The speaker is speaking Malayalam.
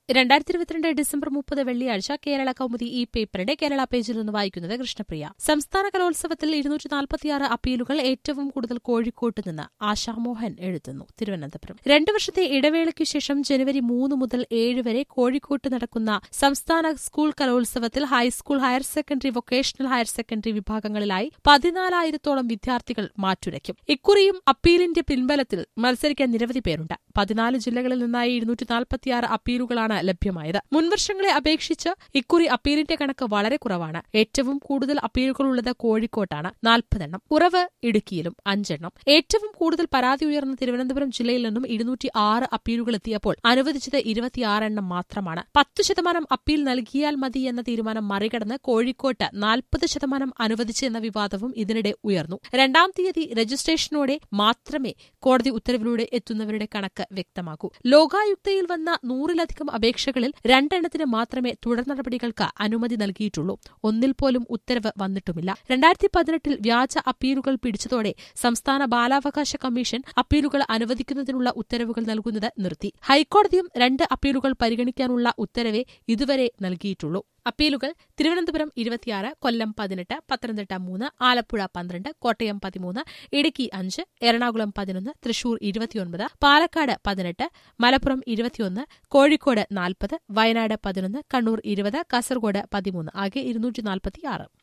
രണ്ടായിരത്തി ഇരുപത്തിരണ്ട് ഡിസംബർ മുപ്പത് വെള്ളിയാഴ്ച കേരള കൗമുദി ഈ പേപ്പറിന്റെ കേരള പേജിൽ നിന്ന് വായിക്കുന്നത് കൃഷ്ണപ്രിയ സംസ്ഥാന കലോത്സവത്തിൽ ഇരുന്നൂറ്റി നാൽപ്പത്തിയാറ് അപ്പീലുകൾ ഏറ്റവും കൂടുതൽ കോഴിക്കോട്ട് നിന്ന് ആശാമോഹൻ എഴുതുന്നു തിരുവനന്തപുരം രണ്ടു വർഷത്തെ ഇടവേളയ്ക്കു ശേഷം ജനുവരി മൂന്ന് മുതൽ ഏഴ് വരെ കോഴിക്കോട്ട് നടക്കുന്ന സംസ്ഥാന സ്കൂൾ കലോത്സവത്തിൽ high school higher secondary vocational higher secondary വിഭാഗങ്ങളിലായി പതിനാലായിരത്തോളം വിദ്യാർത്ഥികൾ മാറ്റുരയ്ക്കും ഇക്കുറിയും അപ്പീലിന്റെ പിൻബലത്തിൽ മത്സരിക്കാൻ നിരവധി പേരുണ്ട് പതിനാല് ജില്ലകളിൽ നിന്നായി ഇരുന്നൂറ്റി നാൽപ്പത്തിയാറ് അപ്പീലുകളാണ് ലഭ്യമായത് മുൻവർഷങ്ങളെ അപേക്ഷിച്ച് ഇക്കുറി അപ്പീലിന്റെ കണക്ക് വളരെ കുറവാണ് ഏറ്റവും കൂടുതൽ അപ്പീലുകളുള്ളത് കോഴിക്കോട്ടാണ് നാൽപ്പതെണ്ണം കുറവ് ഇടുക്കിയിലും അഞ്ചെണ്ണം ഏറ്റവും കൂടുതൽ പരാതി ഉയർന്ന തിരുവനന്തപുരം ജില്ലയിൽ നിന്നും ഇരുന്നൂറ്റി ആറ് അപ്പീലുകൾ എത്തിയപ്പോൾ അനുവദിച്ചത് ഇരുപത്തിയാറെണ്ണം മാത്രമാണ് പത്ത് ശതമാനം അപ്പീൽ നൽകിയാൽ മതി എന്ന തീരുമാനം മറികടന്ന് കോഴിക്കോട്ട് നാൽപ്പത് ശതമാനം അനുവദിച്ചു എന്ന വിവാദവും ഇതിനിടെ ഉയർന്നു രണ്ടാം തീയതി രജിസ്ട്രേഷനോടെ മാത്രമേ കോടതി ഉത്തരവിലൂടെ എത്തുന്നവരുടെ കണക്ക് വ്യക്തമാക്കൂ ലോകായുക്തയിൽ വന്ന നൂറിലധികം അപേക്ഷകളിൽ രണ്ടെണ്ണത്തിന് മാത്രമേ തുടർ നടപടികൾക്ക് അനുമതി നൽകിയിട്ടുള്ളൂ ഒന്നിൽ പോലും ഉത്തരവ് വന്നിട്ടുമില്ല രണ്ടായിരത്തി പതിനെട്ടിൽ വ്യാജ അപ്പീലുകൾ പിടിച്ചതോടെ സംസ്ഥാന ബാലാവകാശ കമ്മീഷൻ അപ്പീലുകൾ അനുവദിക്കുന്നതിനുള്ള ഉത്തരവുകൾ നൽകുന്നത് നിർത്തി ഹൈക്കോടതിയും രണ്ട് അപ്പീലുകൾ പരിഗണിക്കാനുള്ള ഉത്തരവേ ഇതുവരെ നൽകിയിട്ടുള്ളൂ അപ്പീലുകൾ തിരുവനന്തപുരം ഇരുപത്തിയാറ് കൊല്ലം പതിനെട്ട് പത്തനംതിട്ട മൂന്ന് ആലപ്പുഴ പന്ത്രണ്ട് കോട്ടയം പതിമൂന്ന് ഇടുക്കി അഞ്ച് എറണാകുളം പതിനൊന്ന് തൃശൂർ ഇരുപത്തിയൊൻപത് പാലക്കാട് പതിനെട്ട് മലപ്പുറം ഇരുപത്തിയൊന്ന് കോഴിക്കോട് നാൽപ്പത് വയനാട് പതിനൊന്ന് കണ്ണൂർ ഇരുപത് കാസർഗോഡ് പതിമൂന്ന് ആകെ ഇരുന്നൂറ്റി നാൽപ്പത്തിയാറ്